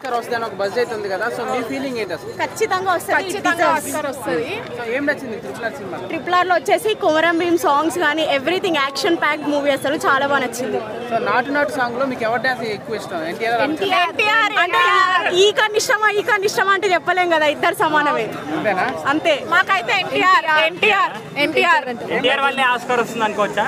Oscar వస్తుందని ఒక buzz అయితే ఉంది కదా సో మీ ఫీలింగ్ ఏంటి అసలు ఖచ్చితంగా వస్తుంది ఖచ్చితంగా ఆస్కార్ వస్తుంది సో ఏం నచ్చింది ట్రిపుల్ ఆర్ సినిమా ట్రిపుల్ ఆర్ లో వచ్చేసి కుమరం భీమ్ సాంగ్స్ కానీ ఎవ్రీథింగ్ యాక్షన్ ప్యాక్ మూవీ అసలు చాలా బాగా నచ్చింది సో నాటు నాటు సాంగ్ లో మీకు ఎవరి డాన్స్ ఎక్కువ ఇష్టం ఎన్టీఆర్ ఎన్టీఆర్ అంటే ఈ కన్నా ఇష్టమా ఈ కన్నా ఇష్టమా అంటే చెప్పలేం కదా ఇద్దరు సమానమే అంతేనా అంతే మాకైతే ఎన్టీఆర్ ఎన్టీఆర్ ఎన్టీఆర్ ఎన్టీఆర్ వల్లే ఆస్కార్ వస్తుంది అనుకోవచ్చా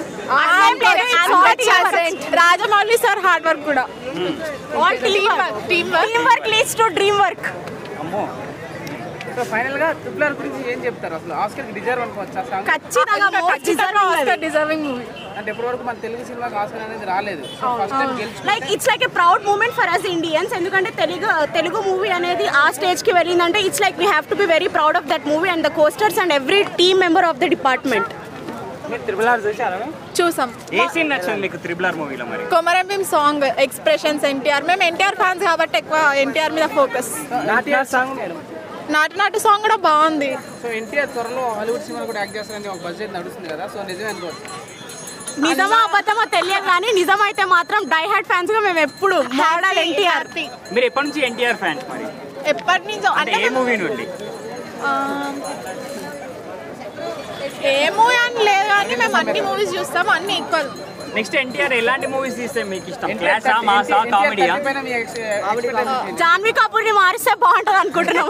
రాజమౌళి సార్ హార్డ్ వర్క్ కూడా all team work team work team work leads to dream work అమ్మో సో ఫైనల్ గా ట్రిపుల్ ఆర్ గురించి ఏం చెప్తారు అసలు ఆస్కార్ కి డిజర్వ్ అనుకోవచ్చు ఆ సాంగ్ ఖచ్చితంగా most ఖచ్చితంగా deserving ఆస్కార్ అది. డిజర్వింగ్ మూవీ అంటే ఇప్పటి వరకు మన తెలుగు సినిమాకి ఆస్కార్ అనేది రాలేదు సో ఫస్ట్ టైం గెలుచుకుంటే like it's like a proud moment for us Indians ఎందుకంటే తెలుగు తెలుగు మూవీ అనేది ఆ స్టేజ్ కి వెళ్ళిందంటే it's like we have to be very proud of that movie and the costars and every team member of the department మీరు triple R చూసారా చూసాం ఏ scene నచ్చింది మీకు త్రిబుల్ ఆర్ మూవీలో మరి కొమరం భీమ్ సాంగ్ ఎక్స్ప్రెషన్స్ ఎన్టీఆర్ మేము ఎన్టీఆర్ ఫ్యాన్స్ కాబట్టి ఎక్కువ ఎన్టీఆర్ మీద ఫోకస్ ఎన్టీఆర్ సాంగ్ నాటు నాటు సాంగ్ కూడా బాగుంది సో ఎన్టీఆర్ త్వరలో హాలీవుడ్ సినిమా కూడా యాక్ట్ చేస్తారని ఒక బడ్జెట్ నడుస్తుంది కదా సో నిజమే అనుకోవచ్చు నిజమా అబద్ధమో తెలియదు కానీ నిజమైతే మాత్రం డై హార్ట్ ఫ్యాన్స్ గా మేము ఎప్పుడు మోడల్ ఎన్టీఆర్ మీరు ఎప్పటి నుంచి ఎన్టీఆర్ ఫ్యాన్స్ మరి ఎప్పటి నుంచో అంటే అంటే ఏ మూవీ నుండి ఆ, ఏ మూవీ అని లేదు కానీ మేము అన్ని మూవీస్ చూస్తాం అన్ని ఈక్వల్ నెక్స్ట్ ఎన్టీఆర్ ఎలాంటి మూవీస్ తీస్తే మీకు ఇష్టం క్లాసా మాసా కామెడీయా జాన్వీ కపూర్ ని మారిస్తే బాగుంటది అనుకుంటున్నాం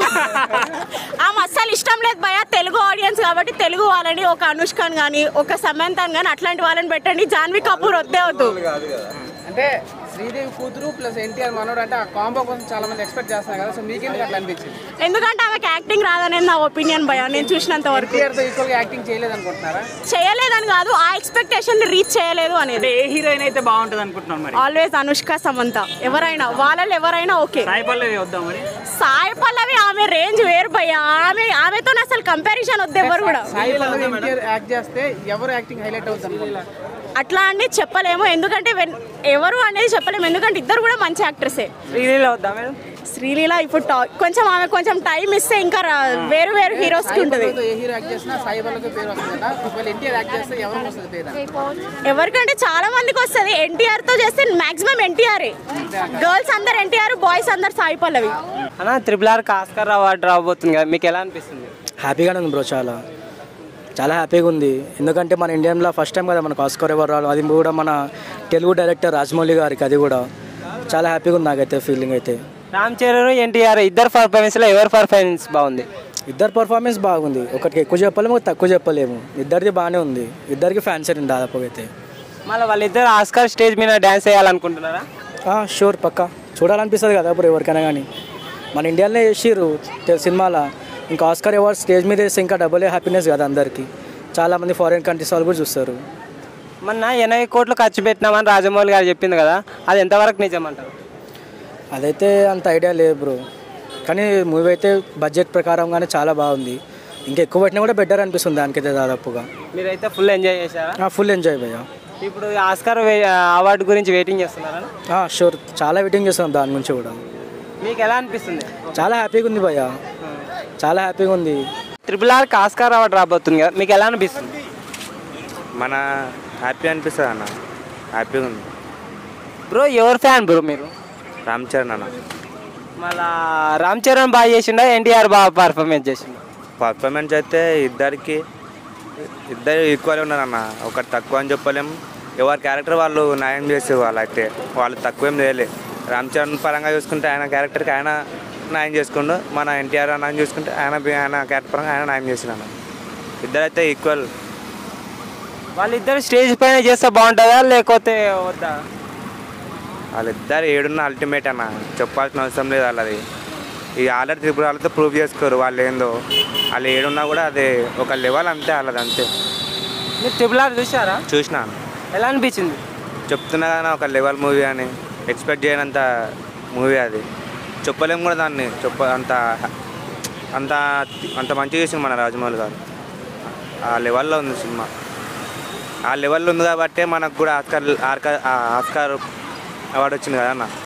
ఆమె అస్సలు ఇష్టం లేదు భయ తెలుగు ఆడియన్స్ కాబట్టి తెలుగు వాళ్ళని ఒక అనుష్కన్ కానీ ఒక సమంతన్ కానీ అట్లాంటి వాళ్ళని పెట్టండి జాన్వీ కపూర్ వద్దే వద్దు అంటే శ్రీదేవి కూతురు ప్లస్ ఎన్టీఆర్ మనోడు అంటే ఆ కాంబో కోసం చాలా మంది ఎక్స్పెక్ట్ చేస్తున్నారు కదా సో మీకెందుకు అట్లా అనిపించింది ఎందుకంటే ఆమెకి యాక్టింగ్ రాదనేది నా ఒపీనియన్ భయ నేను చూసినంత వరకు ఎన్టీఆర్ తో ఈక్వల్ గా యాక్టింగ్ చేయలేదు అనుకుంటున్నారా చేయలేదని కాదు ఆ ఎక్స్పెక్టేషన్ రీచ్ చేయలేదు అంటే అనేది ఏ హీరోయిన్ అయితే బాగుంటుంది అనుకుంటున్నాను మరి ఆల్వేస్ అనుష్క సమంత ఎవరైనా వాళ్ళలో ఎవరైనా ఓకే సాయి పల్లవి వద్దాం మరి సాయి పల్లవి ఆమె రేంజ్ వేరు భయ ఆమె ఆమెతో అసలు కంపారిజన్ వద్దు ఎవరు కూడా సాయి పల్లవి ఎన్టీఆర్ యాక్ట్ చేస్తే ఎవరు యాక్టింగ్ హైలైట్ అవుతుంది అనుకుంటున్నారు అట్లా అని చెప్పలేము ఎందుకంటే వెన్- ఎవరు అనేది చెప్పలేము ఎందుకంటే ఇద్దరు కూడా మంచి యాక్ట్రెసే శ్రీలీల వద్దా మేడం శ్రీలీల ఇప్పుడు టా- కొంచెం ఆమె కొంచెం టైం ఇస్తే ఇంకా రా- వేరు వేరు హీరోస్ కి ఉంటుంది పల్లవితో ఏ హీరో యాక్ట్ చేసినా సాయి పల్లవితో పేరు వస్తుంది కదా ఒకవేళ ఎన్టీఆర్ యాక్ట్ చేస్తే ఎవరికి వస్తుంది పేరు ఎవరికంటే చాలా మందికి వస్తుంది ఎన్టీఆర్ తో చేస్తే మాక్సిమం ఎన్టీఆర్ గర్ల్స్ అందరు ఎన్టీఆర్ బాయ్స్ అందరు సాయి పల్లవి అన్న త్రిపుల్ ఆర్కి ఆస్కార్ అవార్డు రాబోతుంది కదా మీకు ఎలా అనిపిస్తుంది హ్యాపీగానే ఉంది బ్రో చాలా చాలా హ్యాపీగా ఉంది ఎందుకంటే మన ఇండియన్లో ఫస్ట్ టైం కదా మనకు ఆస్కార్ ఎవరు రావడం అది కూడా మన తెలుగు డైరెక్టర్ రాజమౌళి గారికి అది కూడా చాలా హ్యాపీగా ఉంది నాకైతే ఫీలింగ్ అయితే రామ్ చరణ్ ఎన్టీఆర్ ఇద్దరు పర్ఫార్మెన్స్లో ఎవరి పర్ఫార్మెన్స్ బాగుంది ఇద్దరు పర్ఫార్మెన్స్ బాగుంది ఒకటికి ఎక్కువ చెప్పలేము ఒకటి తక్కువ చెప్పలేము ఇద్దరిది బాగానే ఉంది ఇద్దరికి ఫ్యాన్స్ అండి దాదాపుగా అయితే మళ్ళీ వాళ్ళిద్దరు ఆస్కార్ స్టేజ్ మీద డ్యాన్స్ చేయాలనుకుంటున్నారా షూర్ పక్కా చూడాలనిపిస్తుంది కదా ఇప్పుడు ఎవరికైనా కానీ మన ఇండియాలోనే చేసిర్రు తె- సినిమాలో ఇంకా ఆస్కార్ అవార్డ్ స్టేజ్ మీద వేస్తే ఇంకా డబుల్ హ్యాపీనెస్ కదా అందరికీ చాలామంది ఫారిన్ కంట్రీస్ వాళ్ళు కూడా చూస్తారు మొన్న ఎనభై కోట్లు ఖర్చు పెట్టినామని రాజమౌళి గారు చెప్పింది కదా అది ఎంతవరకు నిజమంటారు అదైతే అంత ఐడియా లేదు బ్రో కానీ మూవీ అయితే బడ్జెట్ ప్రకారంగానే చాలా బాగుంది ఇంకా ఎక్కువ పెట్టినా కూడా బెటర్ అనిపిస్తుంది దానికైతే దాదాపుగా మీరైతే ఫుల్ ఎంజాయ్ చేశారా ఫుల్ ఎంజాయ్ భయ్యా ఇప్పుడు ఆస్కార్ వే- అవార్డు గురించి వెయిటింగ్ చేస్తున్నారా షూర్ చాలా వెయిటింగ్ చేస్తాం దాని గురించి కూడా మీకు ఎలా అనిపిస్తుంది చాలా హ్యాపీగా ఉంది భయ్యా చాలా హ్యాపీగా ఉంది త్రిపుల్ ఆర్కి ఆస్కార్ అవార్డు రాబోతుంది కదా మీకు ఎలా అనిపిస్తుంది మన హ్యాపీ అనిపిస్తుంది అన్న హ్యాపీగా ఉంది బ్రో ఎవరు ఫ్యాన్ బ్రో మీరు రామ్ చరణ్ అన్న మళ్ళా రామ్ చరణ్ బాగా చేసిండా ఎన్టీఆర్ బాగా పర్ఫార్మెన్స్ చేసిండా పర్ఫార్మెన్స్ అయితే ఇద్దరికి ఇద్దరు ఈక్వల్ ఉన్నారన్న ఒకటి తక్కువ అని చెప్పలేం ఎవరి క్యారెక్టర్ వాళ్ళు న్యాయం చేసే వాళ్ళు అయితే వాళ్ళు తక్కువేం చేయలే రామ్ చరణ్ పరంగా చూసుకుంటే ఆయన క్యారెక్టర్కి ఆయన న్యాయం చేసుకుండు మన ఎన్టీఆర్ న్యాయం చూసుకుంటే ఆయన ఆయన క్యారెక్టర్ పరంగా ఆయన న్యాయం చేసిన అన్న ఇద్దరైతే ఈక్వల్ వాళ్ళిద్దరు స్టేజ్ పైన చేస్తే బాగుంటుందా లేకపోతే వద్దా వాళ్ళిద్దరు ఏడున్న అల్టిమేట్ అన్న చెప్పాల్సిన అవసరం లేదు వాళ్ళది ఈ ఆల్రెడీ త్రిపుర వాళ్ళతో ప్రూవ్ చేసుకోరు వాళ్ళు ఏందో వాళ్ళు ఏడున్నా కూడా అది ఒక లెవెల్ అంతే వాళ్ళది అంతే మీరు త్రిపుల్ ఆర్ చూసారా చూసిన ఎలా అనిపించింది చెప్తున్నా కానీ ఒక లెవెల్ మూవీ అని ఎక్స్పెక్ట్ చేయనంత మూవీ అది చెప్పలేము కూడా దాన్ని చెప్ప అంత అంత అంత మంచిగా చేసింది మన రాజమౌళి గారు ఆ లెవెల్లో ఉంది సినిమా ఆ లెవెల్లో ఉంది కాబట్టే మనకు కూడా ఆస్కార్ ఆస్కార్ ఆస్కార్ అవార్డు వచ్చింది కదా అన్న